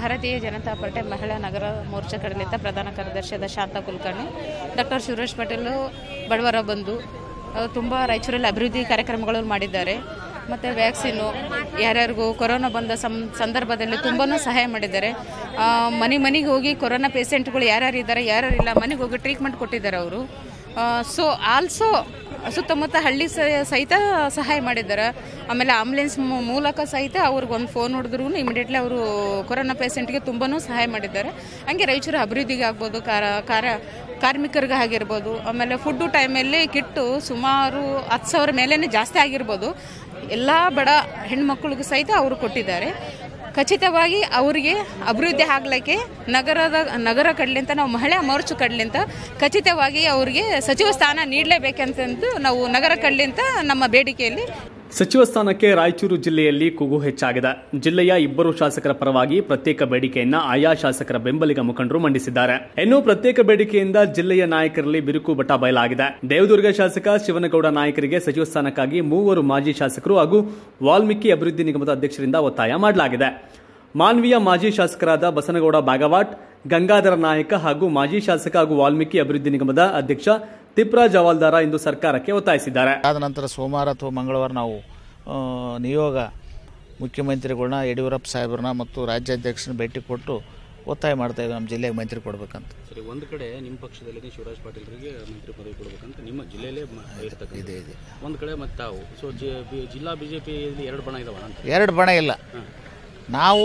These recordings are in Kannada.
ಭಾರತೀಯ ಜನತಾ ಪಾರ್ಟಿ ಮಹಿಳಾ ನಗರ ಮೋರ್ಚಾ ಕಡಲಿತ ಪ್ರಧಾನ ಕಾರ್ಯದರ್ಶಿಯಾದ ಶಾಂತ ಕುಲಕರ್ಣಿ ಡಾಕ್ಟರ್ ಶಿವರಾಜ್ ಪಾಟೀಲ್ ಬಡವರ ಬಂಧು ತುಂಬ ರಾಯಚೂರಲ್ಲಿ ಅಭಿವೃದ್ಧಿ ಕಾರ್ಯಕ್ರಮಗಳು ಮಾಡಿದ್ದಾರೆ ಮತ್ತು ವ್ಯಾಕ್ಸಿನು ಯಾರ್ಯಾರಿಗೂ ಕೊರೋನಾ ಬಂದ ಸಂ ಸಂದರ್ಭದಲ್ಲಿ ತುಂಬಾ ಸಹಾಯ ಮಾಡಿದ್ದಾರೆ ಆ, ಮನೆ ಮನೆಗೆ ಹೋಗಿ ಕೊರೋನಾ ಪೇಷೆಂಟ್ಗಳು ಯಾರ್ಯಾರು ಇದ್ದಾರೆ ಯಾರ್ಯಾರು ಇಲ್ಲ ಮನೆಗೆ ಹೋಗಿ ಟ್ರೀಟ್ಮೆಂಟ್ ಕೊಟ್ಟಿದ್ದಾರೆ ಅವರು ಸೊ ಆಲ್ಸೋ ಸುತ್ತಮುತ್ತ ಹಳ್ಳಿ ಸ- ಸಹಿತ ಸಹಾಯ ಮಾಡಿದ್ದಾರೆ ಆಮೇಲೆ ಆಂಬುಲೆನ್ಸ್ ಮೂಲಕ ಸಹಿತ ಅವ್ರಿಗೆ ಒಂದು ಫೋನ್ ಹೊಡೆದ್ರು ಇಮಿಡಿಯೇಟ್ಲಿ ಅವರು ಕೊರೋನಾ ಪೇಷೆಂಟ್ಗೆ ತುಂಬಾ ಸಹಾಯ ಮಾಡಿದ್ದಾರೆ ಹಂಗೆ ರಾಯಚೂರು ಅಭಿವೃದ್ಧಿಗೆ ಆಗ್ಬೋದು ಕಾರ ಕಾರ ಕಾರ್ಮಿಕರಿಗೆ ಆಗಿರ್ಬೋದು ಆಮೇಲೆ ಫುಡ್ಡು ಟೈಮಲ್ಲಿ ಕಿಟ್ಟು ಸುಮಾರು ಹತ್ತು ಸಾವಿರ ಮೇಲೇ ಜಾಸ್ತಿ ಆಗಿರ್ಬೋದು ಎಲ್ಲ ಬಡ ಹೆಣ್ಮಕ್ಳಿಗೂ ಸಹಿತ ಅವರು ಕೊಟ್ಟಿದ್ದಾರೆ ಖಚಿತವಾಗಿ ಅವರಿಗೆ ಅಭಿವೃದ್ಧಿ ಆಗ್ಲಿಕ್ಕೆ ನಗರದ ನಗರ ಕಡ್ಲಿಂತ ನಾವು ಮಹಿಳಾ ಮೋರ್ಚು ಕಡ್ಲಿಂತ ಖಚಿತವಾಗಿ ಅವರಿಗೆ ಸಚಿವ ಸ್ಥಾನ ನೀಡಲೇಬೇಕಂತಂದು ನಾವು ನಗರ ಕಡ್ಲಿಂತ ನಮ್ಮ ಬೇಡಿಕೆಯಲ್ಲಿ ಸಚಿವ ಸ್ಥಾನಕ್ಕೆ ರಾಯಚೂರು ಜಿಲ್ಲೆಯಲ್ಲಿ ಕೂಗು ಹೆಚ್ಚಾಗಿದೆ ಜಿಲ್ಲೆಯ ಇಬ್ಬರು ಶಾಸಕರ ಪರವಾಗಿ ಪ್ರತ್ಯೇಕ ಬೇಡಿಕೆಯನ್ನ ಆಯಾ ಶಾಸಕರ ಬೆಂಬಲಿಗ ಮುಖಂಡರು ಮಂಡಿಸಿದ್ದಾರೆ ಇನ್ನು ಪ್ರತ್ಯೇಕ ಬೇಡಿಕೆಯಿಂದ ಜಿಲ್ಲೆಯ ನಾಯಕರಲ್ಲಿ ಬಿರುಕು ಬಟ ಬಯಲಾಗಿದೆ ದೇವದುರ್ಗ ಶಾಸಕ ಶಿವನಗೌಡ ನಾಯಕರಿಗೆ ಸಚಿವ ಸ್ಥಾನಕ್ಕಾಗಿ ಮೂವರು ಮಾಜಿ ಶಾಸಕರು ಹಾಗೂ ವಾಲ್ಮೀಕಿ ಅಭಿವೃದ್ಧಿ ನಿಗಮದ ಅಧ್ಯಕ್ಷರಿಂದ ಒತ್ತಾಯ ಮಾಡಲಾಗಿದೆ ಮಾನ್ವಿಯ ಮಾಜಿ ಶಾಸಕರಾದ ಬಸನಗೌಡ ಬಾಗವಾಟ್ ಗಂಗಾಧರ ನಾಯಕ ಹಾಗೂ ಮಾಜಿ ಶಾಸಕ ಹಾಗೂ ವಾಲ್ಮೀಕಿ ಅಭಿವೃದ್ಧಿ ನಿಗಮದ ಅಧ್ಯಕ್ಷ ತಿಪ್ರಾಜ್ ಹವಾಲ್ದಾರ ಇಂದು ಸರ್ಕಾರಕ್ಕೆ ಒತ್ತಾಯಿಸಿದ್ದಾರೆ ಆದ ನಂತರ ಸೋಮವಾರ ಅಥವಾ ಮಂಗಳವಾರ ನಾವು ಆ, ನಿಯೋಗ ಮುಖ್ಯಮಂತ್ರಿಗಳನ್ನ ಯಡಿಯೂರಪ್ಪ ಸಾಹೇಬ್ರನ್ನ ಮತ್ತು ರಾಜ್ಯಾಧ್ಯಕ್ಷರನ್ನ ಭೇಟಿ ಕೊಟ್ಟು ಒತ್ತಾಯ ಮಾಡ್ತಾ ಇದ್ದೀವಿ ನಮ್ಮ ಜಿಲ್ಲೆಗೆ ಮಂತ್ರಿ ಕೊಡ್ಬೇಕಂತ ಸರಿ ಒಂದು ಕಡೆ ನಿಮ್ಮ ಪಕ್ಷದಲ್ಲಿ ಶಿವರಾಜ್ ಪಾಟೀಲ್ರಿಗೆ ಮಂತ್ರಿ ಪದವಿ ಕೊಡಬೇಕಂತ ನಿಮ್ಮ ಜಿಲ್ಲೆಯಲ್ಲೇ ಮ- ಇರ್ತಕ್ಕಂಥ ಇದೆ ಇದೆ ಒಂದು ಕಡೆ ಮತ್ತು ತಾವು ಸೊ ಜಿ- ಬಿ- ಜಿಲ್ಲಾ ಬಿಜೆಪಿಯಲ್ಲಿ ಎರಡು ಬಣ ಇದಾವ ಅಂತ ಎರಡು ಬಣ ಇಲ್ಲ ನಾವು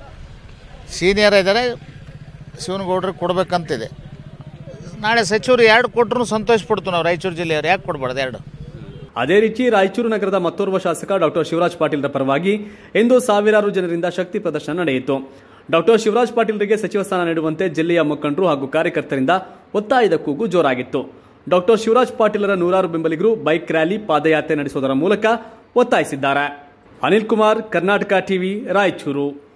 ಸೀನಿಯರ್ ಇದ್ದಾರೆ ಶಿವನಗೌಡ್ರಿಗೆ ಕೊಡ್ಬೇಕಂತಿದೆ ನಾಳೆ ಸಚಿವರು ಎರಡು ಕೊಟ್ಟರು ಸಂತೋಷ ಪಡ್ತು ನಾವು ರಾಯಚೂರು ಜಿಲ್ಲೆಯವ್ರು ಯಾಕೆ ಕೊಡ್ಬಾರ್ದು ಎರಡು ಅದೇ ರೀತಿ ರಾಯಚೂರು ನಗರದ ಮತ್ತೋರ್ವ ಶಾಸಕ ಡಾಕ್ಟರ್ ಶಿವರಾಜ್ ಪಾಟೀಲ್ರ ಪರವಾಗಿ ಇಂದು ಸಾವಿರಾರು ಜನರಿಂದ ಶಕ್ತಿ ಪ್ರದರ್ಶನ ನಡೆಯಿತು ಡಾಕ್ಟರ್ ಶಿವರಾಜ್ ಪಾಟೀಲ್ರಿಗೆ ಸಚಿವ ಸ್ಥಾನ ನೀಡುವಂತೆ ಜಿಲ್ಲೆಯ ಮುಖಂಡರು ಹಾಗೂ ಕಾರ್ಯಕರ್ತರಿಂದ ಒತ್ತಾಯದ ಕೂಗು ಜೋರಾಗಿತ್ತು ಡಾಕ್ಟರ್ ಶಿವರಾಜ್ ಪಾಟೀಲರ ನೂರಾರು ಬೆಂಬಲಿಗರು ಬೈಕ್ ರ್ಯಾಲಿ ಪಾದಯಾತ್ರೆ ನಡೆಸುವುದರ ಮೂಲಕ ಒತ್ತಾಯಿಸಿದ್ದಾರೆ ಅನಿಲ್ ಕುಮಾರ್ ಕರ್ನಾಟಕ ಟಿವಿ ರಾಯಚೂರು